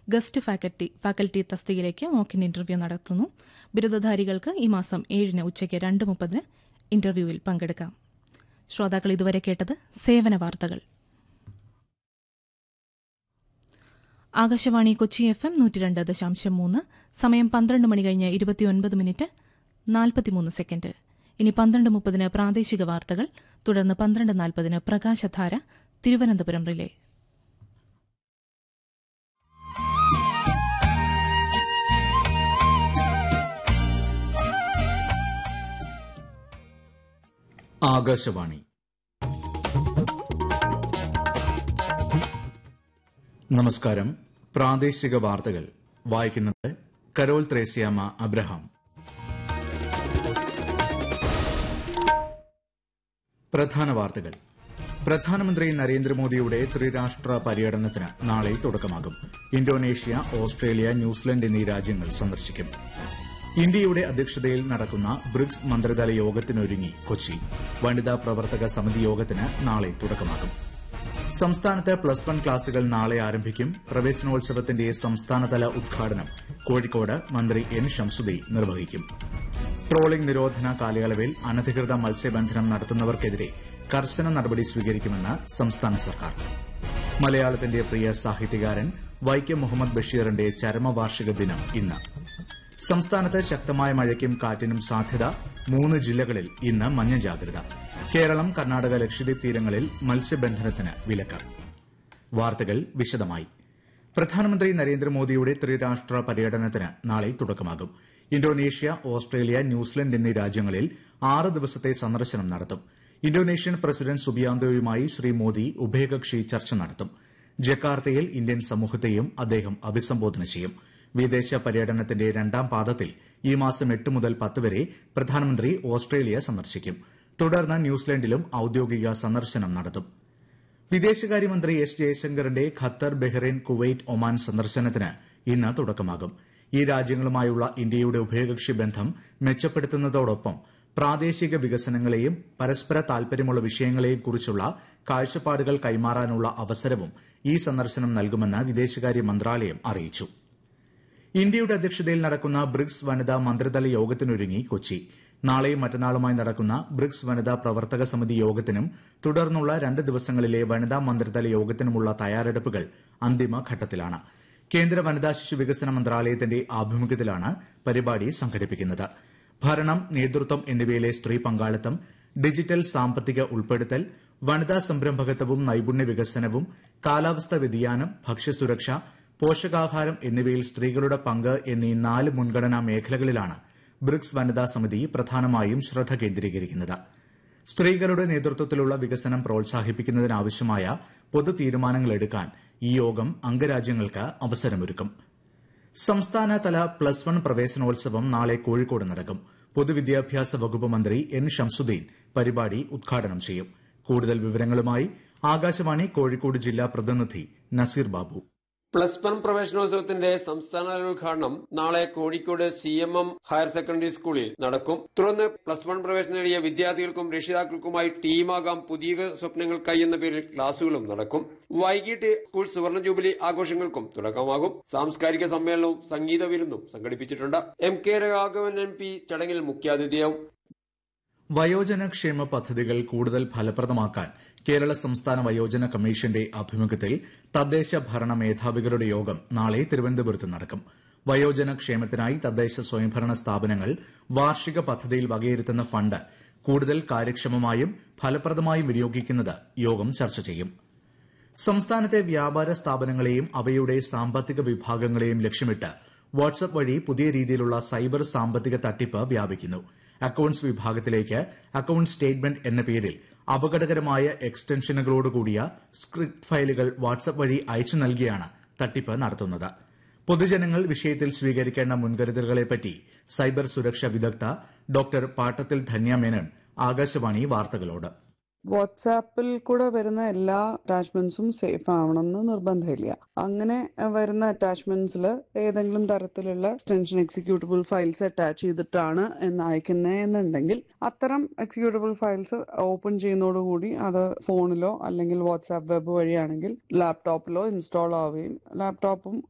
guest faculty faculty തസ്തികയിലേക്ക് മോക്കിൻ interview നടത്തുന്നു ബിരുദധാരികൾക്ക് ഈ മാസം ഏഴിന് ഉച്ചയ്ക്ക് രണ്ട് മുപ്പതിന് ഇന്റർവ്യൂവിൽ പങ്കെടുക്കാം ശ്രോതാക്കൾ ഇതുവരെ കേട്ടത് സേവന വാർത്തകൾ ആകാശവാണി കൊച്ചി എഫ് എം നൂറ്റി രണ്ട് ദശാംശം മൂന്ന് സമയം പന്ത്രണ്ട് മണി കഴിഞ്ഞ് ഇരുപത്തിയൊൻപത് മിനിറ്റ് നാൽപ്പത്തിമൂന്ന് സെക്കൻഡ് ഇനി പന്ത്രണ്ട് മുപ്പതിന് പ്രാദേശിക വാർത്തകൾ തുടർന്ന് പന്ത്രണ്ട് നാൽപ്പതിന് പ്രകാശധാര തിരുവനന്തപുരം റിലേ ആകാശവാണി നമസ്കാരം പ്രാദേശിക വാർത്തകൾ വായിക്കുന്നത് കരോൾ ത്രേസ്യാമ അബ്രഹാം പ്രധാന വാർത്തകൾ പ്രധാനമന്ത്രി നരേന്ദ്രമോദിയുടെ ത്രിരാഷ്ട്ര പര്യടനത്തിന് നാളെ തുടക്കമാകും ഇന്തോനേഷ്യ ഓസ്ട്രേലിയ ന്യൂസിലൻഡ് എന്നീ രാജ്യങ്ങൾ സന്ദർശിക്കും ഇന്ത്യയുടെ അധ്യക്ഷതയിൽ നടക്കുന്ന ബ്രിക്സ് മന്ത്രിതല യോഗത്തിനൊരുങ്ങി കൊച്ചി വനിതാ പ്രവർത്തക സമിതി യോഗത്തിന് നാളെ തുടക്കമാകും സംസ്ഥാനത്ത് പ്ലസ് വൺ ക്ലാസുകൾ നാളെ ആരംഭിക്കും പ്രവേശനോത്സവത്തിന്റെ സംസ്ഥാനതല ഉദ്ഘാടനം കോഴിക്കോട് മന്ത്രി എൻ ഷംസുദി നിർവഹിക്കും ട്രോളിംഗ് നിരോധന കാലയളവിൽ അനധികൃത മത്സ്യബന്ധനം നടത്തുന്നവർക്കെതിരെ കർശന നടപടി സ്വീകരിക്കുമെന്ന് സംസ്ഥാന സർക്കാർ മലയാളത്തിന്റെ പ്രിയ സാഹിത്യകാരൻ വൈക്കം മുഹമ്മദ് ബഷീറിന്റെ ചരമവാർഷിക ദിനം ഇന്ന് സംസ്ഥാനത്ത് ശക്തമായ മഴയ്ക്കും കാറ്റിനും സാധ്യത മൂന്ന് ജില്ലകളിൽ ഇന്ന് മഞ്ഞ ജാഗ്രത കേരളം കർണാടക ലക്ഷദ്വീപ് തീരങ്ങളിൽ മത്സ്യബന്ധനത്തിന് വിലക്ക് വാർത്തകൾ വിശദമായി പ്രധാനമന്ത്രി നരേന്ദ്രമോദിയുടെ ത്രിരാഷ്ട്ര പര്യടനത്തിന് നാളെ തുടക്കമാകും ഇന്തോനേഷ്യ ഓസ്ട്രേലിയ ന്യൂസിലൻഡ് എന്നീ രാജ്യങ്ങളിൽ ആറ് ദിവസത്തെ സന്ദർശനം നടത്തും ഇന്തോനേഷ്യൻ പ്രസിഡന്റ് സുബിയാന്തോയുമായി ശ്രീ മോദി ഉഭയകക്ഷി ചർച്ച നടത്തും ജക്കാർത്തയിൽ ഇന്ത്യൻ സമൂഹത്തെയും അദ്ദേഹം അഭിസംബോധന ചെയ്യും വിദേശ പര്യടനത്തിന്റെ രണ്ടാം പാദത്തിൽ ഈ മാസം എട്ട് മുതൽ പത്ത് വരെ പ്രധാനമന്ത്രി ഓസ്ട്രേലിയ സന്ദർശിക്കും തുടർന്ന് ന്യൂസിലൻഡിലും ഔദ്യോഗിക സന്ദർശനം നടത്തും വിദേശകാര്യമന്ത്രി എസ് ജയശങ്കറിന്റെ ഖത്തർ ബഹ്റൈൻ കുവൈറ്റ് ഒമാൻ സന്ദർശനത്തിന് ഇന്ന് തുടക്കമാകും ഈ രാജ്യങ്ങളുമായുള്ള ഇന്ത്യയുടെ ഉഭയകക്ഷി ബന്ധം മെച്ചപ്പെടുത്തുന്നതോടൊപ്പം പ്രാദേശിക വികസനങ്ങളെയും പരസ്പര താൽപര്യമുള്ള വിഷയങ്ങളെയും കുറിച്ചുള്ള കാഴ്ചപ്പാടുകൾ കൈമാറാനുള്ള അവസരവും ഈ സന്ദർശനം നൽകുമെന്ന് വിദേശകാര്യ മന്ത്രാലയം അറിയിച്ചു ഇന്ത്യയുടെ അധ്യക്ഷതയിൽ നടക്കുന്ന ബ്രിക്സ് വനിതാ മന്ത്രിതല യോഗത്തിനൊരുങ്ങി കൊച്ചി നാളെയും മറ്റന്നാളുമായി നടക്കുന്ന ബ്രിക്സ് വനിതാ പ്രവർത്തക സമിതി യോഗത്തിനും തുടർന്നുള്ള രണ്ട് ദിവസങ്ങളിലെ വനിതാ മന്ത്രിതല യോഗത്തിനുമുള്ള തയ്യാറെടുപ്പുകൾ അന്തിമഘട്ടത്തിലാണ് കേന്ദ്ര വനിതാ ശിശു വികസന മന്ത്രാലയത്തിന്റെ ആഭിമുഖ്യത്തിലാണ് പരിപാടി സംഘടിപ്പിക്കുന്നത് ഭരണം നേതൃത്വം എന്നിവയിലെ സ്ത്രീ പങ്കാളിത്തം ഡിജിറ്റൽ സാമ്പത്തിക ഉൾപ്പെടുത്തൽ വനിതാ സംരംഭകത്വവും നൈപുണ്യ വികസനവും കാലാവസ്ഥാ വ്യതിയാനം ഭക്ഷ്യസുരക്ഷ പോഷകാഹാരം എന്നിവയിൽ സ്ത്രീകളുടെ പങ്ക് എന്നീ നാല് മുൻഗണനാ മേഖലകളിലാണ് ബ്രിക്സ് വനിതാ സമിതി പ്രധാനമായും ശ്രദ്ധ കേന്ദ്രീകരിക്കുന്നത് സ്ത്രീകളുടെ നേതൃത്വത്തിലുള്ള വികസനം പ്രോത്സാഹിപ്പിക്കുന്നതിനാവശ്യമായ പൊതു തീരുമാനങ്ങൾ എടുക്കാൻ ഈ യോഗം അംഗരാജ്യങ്ങൾക്ക് അവസരമൊരുക്കും സംസ്ഥാനതല പ്ലസ് വൺ പ്രവേശനോത്സവം നാളെ കോഴിക്കോട് നടക്കും പൊതുവിദ്യാഭ്യാസ വകുപ്പ് മന്ത്രി എൻ ഷംസുദ്ദീൻ പരിപാടി ഉദ്ഘാടനം ചെയ്യും കൂടുതൽ വിവരങ്ങളുമായി ആകാശവാണി കോഴിക്കോട് ജില്ലാ പ്രതിനിധി നസീർ ബാബു പ്ലസ് വൺ പ്രവേശനോത്സവത്തിന്റെ സംസ്ഥാനതല ഉദ്ഘാടനം നാളെ Kozhikode C M M higher secondary സ്കൂളിൽ നടക്കും തുടർന്ന് പ്ലസ് വൺ പ്രവേശനം നേടിയ വിദ്യാർത്ഥികൾക്കും രക്ഷിതാക്കൾക്കുമായി ടീമാകാം പുതിയ സ്വപ്നങ്ങൾക്കായി എന്ന പേരിൽ ക്ലാസുകളും നടക്കും വൈകിട്ട് സ്കൂൾ സുവർണ ജൂബിലി ആഘോഷങ്ങൾക്കും തുടക്കമാകും സാംസ്കാരിക സമ്മേളനവും സംഗീത വിരുന്നും സംഘടിപ്പിച്ചിട്ടുണ്ട് M K Raghavan M P ചടങ്ങിൽ മുഖ്യാതിഥിയാവും വയോജനക്ഷേമ പദ്ധതികൾ കൂടുതൽ ഫലപ്രദമാക്കാൻ കേരള സംസ്ഥാന വയോജന കമ്മീഷന്റെ ആഭിമുഖ്യത്തിൽ തദ്ദേശ ഭരണ മേധാവികളുടെ യോഗം നാളെ തിരുവനന്തപുരത്ത് നടക്കും വയോജന ക്ഷേമത്തിനായി തദ്ദേശ സ്വയംഭരണ സ്ഥാപനങ്ങൾ വാർഷിക പദ്ധതിയിൽ വകയിരുത്തുന്ന ഫണ്ട് കൂടുതൽ കാര്യക്ഷമമായും ഫലപ്രദമായും വിനിയോഗിക്കുന്നത് യോഗം ചർച്ച ചെയ്യും സംസ്ഥാനത്തെ വ്യാപാര സ്ഥാപനങ്ങളെയും അവയുടെ സാമ്പത്തിക വിഭാഗങ്ങളെയും ലക്ഷ്യമിട്ട് വാട്സ്ആപ്പ് വഴി പുതിയ രീതിയിലുള്ള സൈബർ സാമ്പത്തിക തട്ടിപ്പ് വ്യാപിക്കുന്നു അക്കൌണ്ട്സ് വിഭാഗത്തിലേക്ക് അക്കൌണ്ട് സ്റ്റേറ്റ്മെന്റ് എന്ന പേരിൽ അപകടകരമായ എക്സ്റ്റൻഷനുകളോടുകൂടിയ സ്ക്രിപ്റ്റ് ഫയലുകൾ വാട്സ്ആപ്പ് വഴി അയച്ചു നൽകിയാണ് തട്ടിപ്പ് നടത്തുന്നത് പൊതുജനങ്ങൾ വിഷയത്തിൽ സ്വീകരിക്കേണ്ട മുൻകരുതലുകളെപ്പറ്റി സൈബർ സുരക്ഷാ വിദഗ്ധ ഡോക്ടർ പാട്ടത്തിൽ ധന്യ മേനൻ ആകാശവാണി വാർത്തകളോട് വാട്സാപ്പിൽ കൂടെ വരുന്ന എല്ലാ അറ്റാച്ച്മെന്റ്സും സേഫ് ആവണമെന്ന് നിർബന്ധമില്ല അങ്ങനെ വരുന്ന അറ്റാച്ച്മെന്റ്സിൽ ഏതെങ്കിലും തരത്തിലുള്ള എക്സ്റ്റൻഷൻ എക്സിക്യൂട്ടബിൾ ഫയൽസ് അറ്റാച്ച് ചെയ്തിട്ടാണ് എന്ന് അയക്കുന്നത് എന്നുണ്ടെങ്കിൽ അത്തരം എക്സിക്യൂട്ടബിൾ ഫയൽസ് ഓപ്പൺ ചെയ്യുന്നതോടുകൂടി അത് ഫോണിലോ അല്ലെങ്കിൽ വാട്സാപ്പ് വെബ് വഴിയാണെങ്കിൽ ലാപ്ടോപ്പിലോ ഇൻസ്റ്റാൾ ആവുകയും ലാപ്ടോപ്പും